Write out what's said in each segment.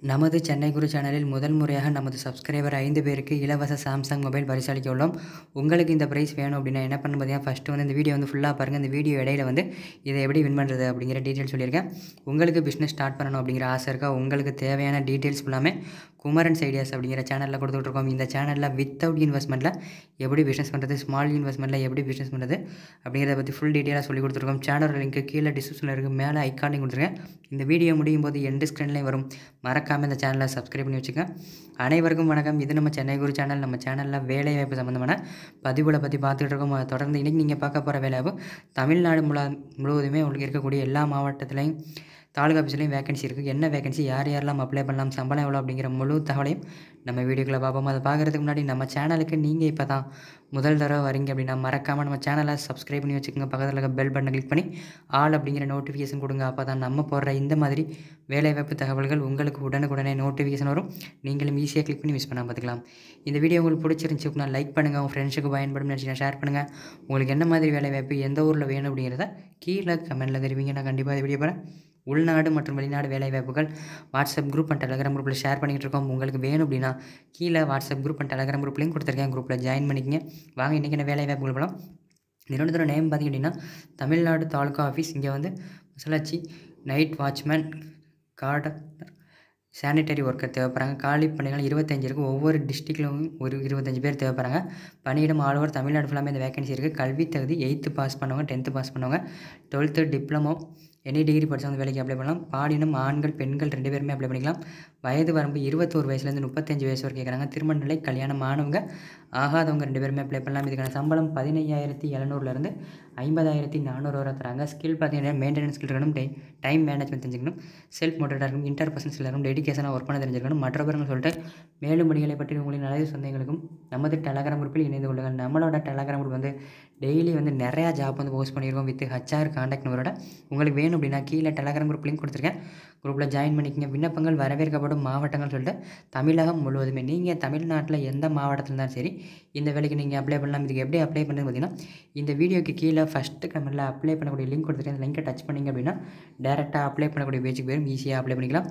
நமது சென்னை குரு சேனலில் முதல் முறையாக நமது சப்ஸ்கிரைபர் ஐந்து பேருக்கு இலவச சாம்சங் மொபைல் பரிசளிக்க உள்ளோம் உங்களுக்கு இந்த ப்ரைஸ் வேணும் அப்படின்னா என்ன பண்ணணும் பார்த்தீங்கன்னா ஃபஸ்ட்டு வந்து இந்த வீடியோ வந்து ஃபுல்லாக பாருங்கள் இந்த வீடியோ இடையில வந்து இதை எப்படி வின் பண்ணுறது அப்படிங்கிற டீட்டெயில் சொல்லியிருக்கேன் உங்களுக்கு பிஸ்னஸ் ஸ்டார்ட் பண்ணணும் அப்படிங்கிற ஆசை இருக்கா உங்களுக்கு தேவையான டீட்டெயில்ஸ் ஃபுல்லாமே குமரன்ஸ் ஐடியாஸ் அப்படிங்கிற சேனலில் கொடுத்துட்ருக்கோம் இந்த சேனலில் வித்தவுட் இன்வெஸ்ட்மெண்ட்டில் எப்படி பிஸ்னஸ் பண்ணுறது ஸ்மால் இன்வெஸ்ட்மெண்ட்டில் எப்படி பிஸ்னஸ் பண்ணுறது அப்படிங்கிறத பற்றி ஃபுல் டீட்டெயிலாக சொல்லி கொடுத்துருக்கோம் சேனல் லிங்க் கீழே டிஸ்கிரிப்ஷனில் இருக்குது மேலே ஐக்கானையும் கொடுத்துருக்கேன் இந்த வீடியோ முடியும் போது எண்டு ஸ்க்ரீன்லேயும் வரும் மறக்காமல் இந்த சேனலை சப்ஸ்கிரைப் பண்ணி வச்சுக்கோங்க அனைவருக்கும் வணக்கம் இது நம்ம சென்னை குரு சேனல் நம்ம சேனலில் வேலைவாய்ப்பு சம்மந்தமான பதிவுகளை பற்றி பார்த்துட்டு இருக்கோம் அதை தொடர்ந்து இன்றைக்கி நீங்கள் பார்க்க போகிற வேலைவாய்ப்பு தமிழ்நாடு முழு முழுவதுமே உங்களுக்கு இருக்கக்கூடிய எல்லா மாவட்டத்துலேயும் தாலுகா ஆஃபீஸ்லேயும் வேகன்சி இருக்குது என்ன வேகன்சி யார் யாரெல்லாம் அப்ளை பண்ணலாம் சம்பளம் எவ்வளோ அப்படிங்கிற முழு தகவலையும் நம்ம வீடியோக்குள்ளே பார்ப்போம் அதை பார்க்குறதுக்கு முன்னாடி நம்ம சேனலுக்கு நீங்கள் இப்போ தான் முதல் தடவை வரீங்க அப்படின்னா மறக்காமல் நம்ம சேனலை சப்ஸ்கிரைப் பண்ணி வச்சுக்கோங்க பக்கத்தில் இருக்க பெல் பட்டனை கிளிக் பண்ணி ஆல் அப்படிங்கிற நோட்டிஃபிகேஷன் கொடுங்க அப்போ தான் நம்ம போடுற இந்த மாதிரி வேலைவாய்ப்பு தகவல்கள் உங்களுக்கு உடனுக்குடனே நோட்டிஃபிகேஷன் வரும் நீங்களும் ஈஸியாக கிளிக் பண்ணி மிஸ் பண்ணாமல் பார்த்துக்கலாம் இந்த வீடியோ உங்களுக்கு பிடிச்சிருந்துச்சி அப்படின்னா லைக் பண்ணுங்கள் உங்கள் ஃப்ரெண்ட்ஸுக்கு பயன்படும் நினச்சினா ஷேர் பண்ணுங்கள் உங்களுக்கு என்ன மாதிரி வேலைவாய்ப்பு எந்த ஊரில் வேணும் அப்படிங்கிறத கீழே கமெண்ட்டில் தெரிவிங்க நான் கண்டிப்பாக இந்த வீடியோ போகிறேன் உள்நாடு மற்றும் வெளிநாடு வேலைவாய்ப்புகள் வாட்ஸ்அப் குரூப் அண்ட் டெலகிராம் குரூப்பில் ஷேர் பண்ணிகிட்டு இருக்கோம் உங்களுக்கு வேணும் அப்படின்னா கீழே WhatsApp group and Telegram group link கொடுத்துருக்கேன் குரூப்பில் ஜாயின் பண்ணிக்கங்க வாங்க இன்றைக்கி என்ன வேலைவாய்ப்புகள் போகலாம் நிறுவனத்தோட நேம் பார்த்திங்க அப்படின்னா தமிழ்நாடு தாலுகா ஆஃபீஸ் இங்கே வந்து மசாலாச்சி நைட் வாட்ச்மேன் கார்டர் சானிட்டரி ஒர்க்கர் தேவைப்படுறாங்க காலி பணிகள் இருபத்தஞ்சு இருக்குது ஒவ்வொரு டிஸ்ட்ரிக்ட்லையும் ஒரு இருபத்தஞ்சு பேர் தேவைப்படுறாங்க பணியிடம் ஆல் ஓவர் தமிழ்நாடு ஃபுல்லாமே இந்த வேகன்சி இருக்குது கல்வி தகுதி எயித்து பாஸ் பண்ணவங்க டென்த்து பாஸ் பண்ணவங்க டுவெல்த்து டிப்ளமோ எனி டிகிரி படித்தவங்க வேலைக்கு அப்ளை பண்ணலாம் பாலினம் ஆண்கள் பெண்கள் ரெண்டு பேருமே அப்ளை பண்ணிக்கலாம் வயது வரம்பு இருபத்தோரு வயசுலேருந்து முப்பத்தஞ்சு வயசு வரைக்கும் கேட்குறாங்க திருமண நிலை கல்யாணம் ஆனவங்க ஆகாதவங்க ரெண்டு பேருமே அப்ளை பண்ணலாம் இதுக்கான சம்பளம் பதினையாயிரத்தி எழுநூறுலேருந்து ஐம்பதாயிரத்தி நானூறு வரை தராங்க ஸ்கில் பார்த்தீங்கன்னா மெயின்டெனன்ஸ் ஸ்கில் இருக்கணும் டை டைம் மேனேஜ்மெண்ட் தெரிஞ்சுக்கணும் செல்ஃப் மோட்டிவேட்டாக இருக்கணும் இன்டர் பர்சன்ஸ் இருக்கணும் டெடிக்கேஷனாக ஒர்க் பண்ண தெரிஞ்சிருக்கணும் மற்றவர்கள் சொல்லிட்டு மேலும் மொழிகளை பற்றி உங்களின் நல்லது சொந்தங்களுக்கும் நமது டெலகிராம் குரூப்பில் இணைந்து கொள்ளுங்கள் நம்மளோட டெலகிராம் குரூப் வந்து டெய்லி வந்து நிறையா ஜாப் வந்து போஸ்ட் பண்ணியிருக்கோம் வித் ஹச்ஆர் காண்டாக்ட் நம்பரோட உங்களுக்கு வேணும் அப்படின்னா கீழே டெலகிராம் குரூப் லிங்க் கொடுத்துருக்கேன் குரூப்பில் ஜாயின் பண்ணிக்கங்க விண்ணப்பங்கள் வரவேற்கப்படும் மாவட்டங்கள் சொல்லிட்டு தமிழகம் முழுவதுமே நீங்கள் தமிழ்நாட்டில் எந்த மாவட்டத்தில் இருந்தாலும் சரி இந்த வேலைக்கு நீங்கள் அப்ளை பண்ணலாம் இதுக்கு எப்படி அப்ளை பண்ணுறது பார்த்தீங்கன்னா இந்த வீடியோக்கு கீழே ஃபஸ்ட்டு கமெண்ட்டில் அப்ளை பண்ணக்கூடிய லிங்க் கொடுத்துருக்கேன் அந்த லிங்கை டச் பண்ணிங்க அப்படின்னா டேரெக்டாக அப்ளை பண்ணக்கூடிய பேஜுக்கு போயிடும் ஈஸியாக அப்ளை பண்ணிக்கலாம்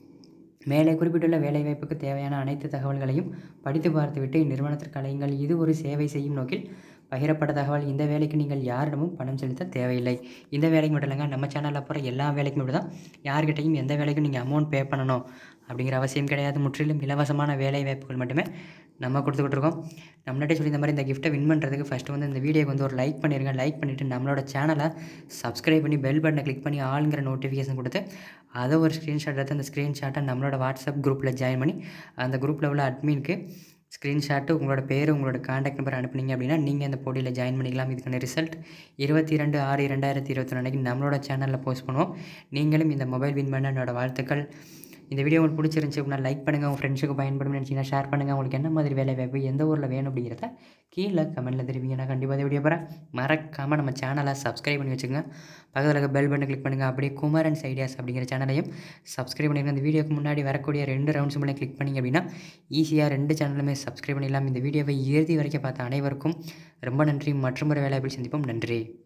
மேலே குறிப்பிட்டுள்ள வேலைவாய்ப்புக்கு தேவையான அனைத்து தகவல்களையும் படித்து பார்த்துவிட்டு இந்நிறுவனத்திற்கு அலையுங்கள் இது ஒரு சேவை செய்யும் நோக்கில் பகிரப்பட்ட தகவல் இந்த வேலைக்கு நீங்கள் யாரிடமும் பணம் செலுத்த தேவையில்லை இந்த வேலைக்கு மட்டும் இல்லைங்க நம்ம சேனலில் போகிற எல்லா வேலைக்கும் இப்படி தான் யார்கிட்டையும் எந்த வேலைக்கும் நீங்கள் அமௌண்ட் பே பண்ணணும் அப்படிங்கிற அவசியம் கிடையாது முற்றிலும் இலவசமான வேலை வாய்ப்புகள் மட்டுமே நம்ம கொடுத்துக்கிட்டு இருக்கோம் நம்மள்கிட்ட சொல்லி இந்த மாதிரி இந்த கிஃப்ட்டை வின் பண்ணுறதுக்கு ஃபஸ்ட்டு வந்து இந்த வீடியோக்கு வந்து ஒரு லைக் பண்ணிடுங்க லைக் பண்ணிவிட்டு நம்மளோட சேனலை சப்ஸ்கிரைப் பண்ணி பெல் பட்டனை கிளிக் பண்ணி ஆளுங்கிற நோட்டிஃபிகேஷன் கொடுத்து அதை ஒரு ஸ்க்ரீன்ஷாட் எடுத்து அந்த ஸ்க்ரீன்ஷாட்டை நம்மளோட வாட்ஸ்அப் குரூப்பில் ஜாயின் பண்ணி அந்த குரூப்பில் உள்ள அட்மினுக்கு ஸ்க்ரீன்ஷாட்டு உங்களோட பேர் உங்களோட காண்டாக்ட் நம்பர் அனுப்புனீங்க அப்படின்னா நீங்கள் அந்த போட்டியில் ஜாயின் பண்ணிக்கலாம் இதுக்கான ரிசல்ட் இருபத்தி ரெண்டு ஆறு ரெண்டாயிரத்தி இருபத்தி அன்றைக்கி நம்மளோட சேனலில் போஸ்ட் பண்ணுவோம் நீங்களும் இந்த மொபைல் வின் பண்ண என்னோட வாழ்த்துக்கள் இந்த வீடியோ உங்களுக்கு பிடிச்சிருந்துச்சி அப்படின்னா லைக் பண்ணுங்கள் உங்கள் ஃப்ரெண்ட்ஸுக்கு பயன்படும் நினச்சிங்கன்னா ஷேர் பண்ணுங்கள் உங்களுக்கு என்ன மாதிரி வேலை வாய்ப்பு எந்த ஊரில் வேணும் அப்படிங்கிறத கீழே கமெண்ட்டில் தெரிவிங்க நான் கண்டிப்பாக இந்த வீடியோ போகிறேன் மறக்காமல் நம்ம சேனலை சப்ஸ்கிரைப் பண்ணி வச்சுக்கோங்க பக்கத்தில் இருக்க பெல் பட்டன் கிளிக் பண்ணுங்கள் அப்படியே குமரன்ஸ் ஐடியாஸ் அப்படிங்கிற சேனலையும் சப்ஸ்கிரைப் பண்ணிடுங்க இந்த வீடியோக்கு முன்னாடி வரக்கூடிய ரெண்டு ரவுண்ட்ஸ் மேலே கிளிக் பண்ணிங்க அப்படின்னா ஈஸியாக ரெண்டு சேனலுமே சப்ஸ்கிரைப் பண்ணிடலாம் இந்த வீடியோவை இறுதி வரைக்கும் பார்த்த அனைவருக்கும் ரொம்ப நன்றி மற்றும் ஒரு வேலையில் சந்திப்போம் நன்றி